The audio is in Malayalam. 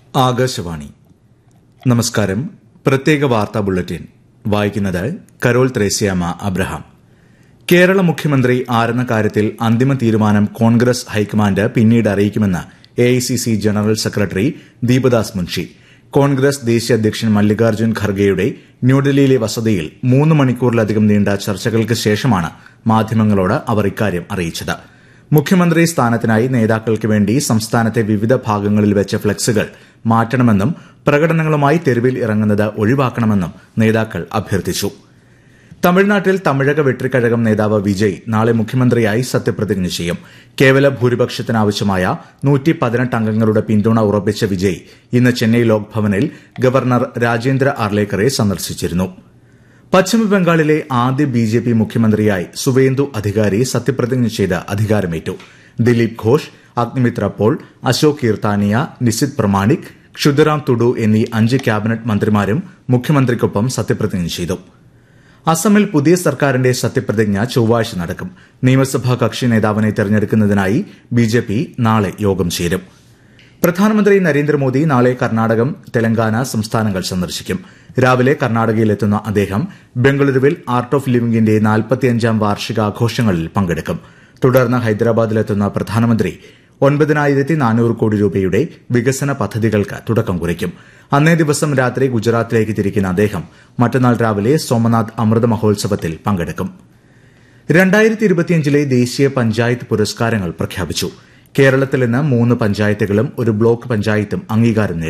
ആകാശവാണി നമസ്കാരം പ്രത്യേക വാർത്താ ബുള്ളറ്റിൻ വായിക്കുന്നത് കരോൾ ത്രേസ്യാമ അബ്രഹാം കേരള മുഖ്യമന്ത്രി ആരെന്ന കാര്യത്തിൽ അന്തിമ തീരുമാനം കോൺഗ്രസ് ഹൈക്കമാൻഡ് പിന്നീട് അറിയിക്കുമെന്ന് AICC general secretary Deepa Das Munshi Congress ദേശീയ അധ്യക്ഷൻ മല്ലികാർജ്ജുൻ ഖർഗെയുടെ ന്യൂഡൽഹിയിലെ വസതിയിൽ മൂന്ന് മണിക്കൂറിലധികം നീണ്ട ചർച്ചകൾക്ക് ശേഷമാണ് മാധ്യമങ്ങളോട് അവർ ഇക്കാര്യം അറിയിച്ചത് മുഖ്യമന്ത്രി സ്ഥാനത്തിനായി നേതാക്കൾക്ക് വേണ്ടി സംസ്ഥാനത്തെ വിവിധ ഭാഗങ്ങളിൽ വെച്ച ഫ്ളക്സുകൾ മാറ്റണമെന്നും പ്രകടനങ്ങളുമായി തെരുവിൽ ഇറങ്ങുന്നത് ഒഴിവാക്കണമെന്നും നേതാക്കൾ അഭ്യർത്ഥിച്ചു തമിഴ്നാട്ടിൽ തമിഴക വെട്രിക്കഴകം നേതാവ് വിജയ് നാളെ മുഖ്യമന്ത്രിയായി സത്യപ്രതിജ്ഞ ചെയ്യും കേവല ഭൂരിപക്ഷത്തിനാവശ്യമായ നൂറ്റി പതിനെട്ട് അംഗങ്ങളുടെ പിന്തുണ ഉറപ്പിച്ച വിജയ് ഇന്ന് ചെന്നൈ ലോക്ഭവനിൽ ഗവർണർ രാജേന്ദ്ര ആർലേക്കറെ സന്ദർശിച്ചിരുന്നു പശ്ചിമബംഗാളിലെ ആദ്യ ബി ജെ പി മുഖ്യമന്ത്രിയായി സുവേന്ദു അധികാരി സത്യപ്രതിജ്ഞ ചെയ്ത് അധികാരമേറ്റു ദിലീപ് ഘോഷ് അഗ്നിമിത്ര പോൾ അശോക് കീർത്താനിയ നിസിത് പ്രമാണിക് ക്ഷുദിറാം തുഡു എന്നീ അഞ്ച് ക്യാബിനറ്റ് മന്ത്രിമാരും മുഖ്യമന്ത്രിക്കൊപ്പം സത്യപ്രതിജ്ഞ ചെയ്തു അസമിൽ പുതിയ സർക്കാരിന്റെ സത്യപ്രതിജ്ഞ ചൊവ്വാഴ്ച നടക്കും നിയമസഭാ കക്ഷി നേതാവിനെ തെരഞ്ഞെടുക്കുന്നതിനായി ബിജെപി നാളെ യോഗം ചേരും പ്രധാനമന്ത്രി നരേന്ദ്രമോദി നാളെ കർണാടകം തെലങ്കാന സംസ്ഥാനങ്ങൾ സന്ദർശിക്കും രാവിലെ കർണാടകയിലെത്തുന്ന അദ്ദേഹം ബംഗളൂരുവിൽ ആർട്ട് ഓഫ് ലിവിംഗിന്റെ നാൽപ്പത്തിയഞ്ചാം വാർഷികാഘോഷങ്ങളിൽ പങ്കെടുക്കും തുടർന്ന് ഹൈദരാബാദിലെത്തുന്ന പ്രധാനമന്ത്രി ഒൻപതിനായിരത്തി നാനൂറ് കോടി രൂപയുടെ വികസന പദ്ധതികൾക്ക് തുടക്കം കുറിക്കും അന്നേ ദിവസം രാത്രി ഗുജറാത്തിലേക്ക് തിരിക്കുന്ന അദ്ദേഹം മറ്റന്നാൾ രാവിലെ സോമനാഥ് അമൃത മഹോത്സവത്തിൽ പങ്കെടുക്കും രണ്ടായിരത്തി ഇരുപത്തിയഞ്ചിലെ ദേശീയ പഞ്ചായത്ത് പുരസ്കാരങ്ങൾ പ്രഖ്യാപിച്ചു കേരളത്തിൽ നിന്ന് മൂന്ന് പഞ്ചായത്തുകളും ഒരു ബ്ലോക്ക് പഞ്ചായത്തും അംഗീകാരം നേടി